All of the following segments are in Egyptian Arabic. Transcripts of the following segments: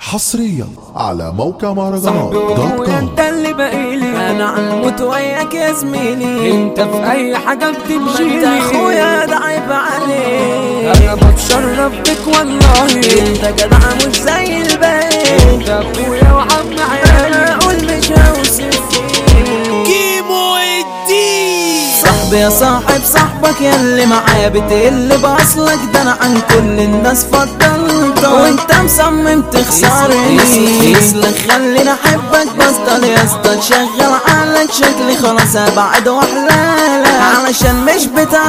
حصريا على موقع مهرجانات دوت صاحبي كوم انت اللي باقيلي انا عالموت وياك يا زميلي انت في اي حاجه انت بتمشيلي اخويا ده عيب عليك انا بتشرف بك والله انت جدع مش زي الباقي انت اخويا وعم عيالي انا اقول مش هوصف فيك كيمو الدين صاحبي يا صاحب صاحبك يا اللي معايا بتقل باصلك ده انا عن كل الناس فضلتك وانت مصمم تخسرني يسلك خليني احبك بطل يا اسطى تشغل عقلك شكلي خلاص ابعد واحلالك علشان مش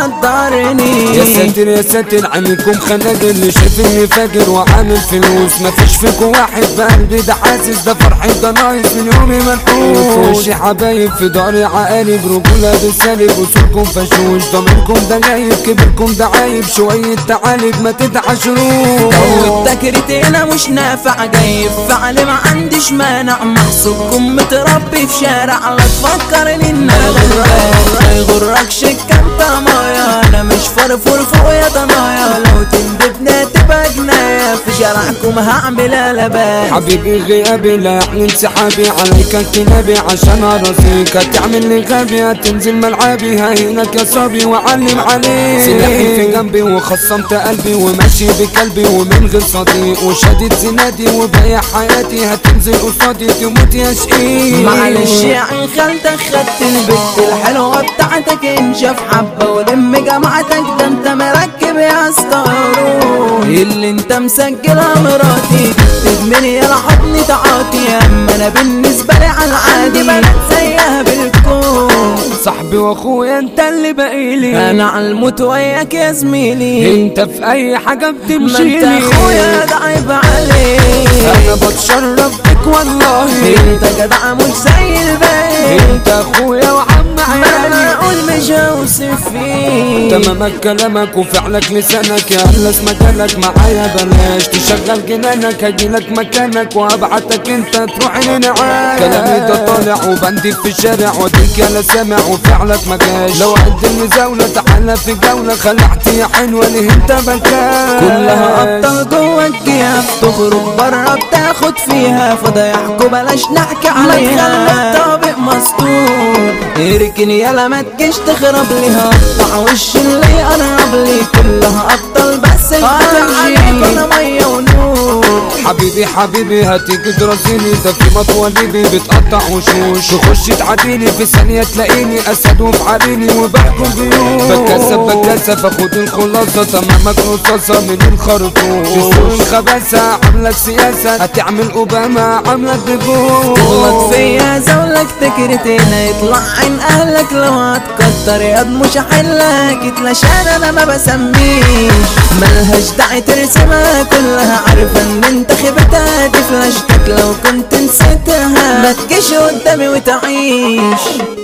بتقدرني يا ساتر يا ساتر عنكم خناجر اللي شايفني فاجر وعامل فلوس مفيش فيكم واحد بقلبي ده حاسس ده فرحي ده ناقص من يومي منحوس في وشي حبايب في داري عقارب رجولة بالسالب وصولكم فشوش ضميركم ده غايب كبركم ده عايب شوية تعالب ما تتعشروش جو التكريت هنا مش نافع جاي فعل ما عنديش مانع محسوبكم متربي في شارع لا تفكرني ان انا غلبان ما يغركش الكام مايا انا مش فرفور فوق يا ضنايا لو تندبنا تبقى جنايا في شارعكم هعمل قلبان حبيبي غيابي لا يعني انسحابي عليك انتنابي عشان اراسيك هتعمل لي غبي هتنزل ملعبي ههينك يا صبي واعلم عليك سلاحي في جنبي وخصمت قلبي وماشي بكلبي ومن غير صديق وشديد زنادي وبايع حياتي هتنزل قصادي تموت يا شقيق معلش يا عين خالتك خدت البت الحلوة بتاعتك انشف حبة ولم جماعتك ده انت مركب يا ستارون اللي انت مسجلها مراتي تدمني يا حضني تعاطي اما انا بالنسبة لي على العادي بنات زيها بالكون صاحبي واخويا انت اللي باقيلي انا عالموت وياك يا زميلي انت في اي حاجه ما انت بتمشيلي اخويا ده عيب عليك انا بتشرف بك والله انت جدع مش زي الباقي انت اخويا وعم ما انا عيالي اقول مش هوصف فيك تمامك كلامك وفعلك لسانك يا أهلس مجالك معايا بلاش تشغل جنانك هجيلك مكانك وابعتك انت تروح لنعاش كلامي ده طالع وبندي في الشارع وديك يا سامع وفعلك مجاش لو عد المزاولة تعالى في جولة خلعت يا حلوة ليه انت بكاش كلها ابطال جوه الجياب تخرج بره بتاخد فيها فضايحكوا بلاش نحكي عليها طابق مسطور اركن يلا ما تجيش تخرب ليها اقطع وش اللي يقرب لي كلها ابطال بس انت انا ميه ونور حبيبي حبيبي هتيجي ترازيني ده في مطوى ليبي بتقطع وشوش تخش تعاديني في ثانية تلاقيني أسد وفي عريني وبحكم بيوش بكسب بكسب اخد الخلاصة تمامك رصاصة من الخرطوم في سوق الخباثة عاملك سياسة هتعمل أوباما عاملك ديفوز تغلط فيا زولك تكرتنا يطلع عين اهلك لو هتكتر ياض مش هحلك اتلاشان انا ما بسميش ملهاش داعي ترسمها كلها عارفه ان انت خيبتها دي فلاشتك لو كنت نسيتها ما تجيش قدامي وتعيش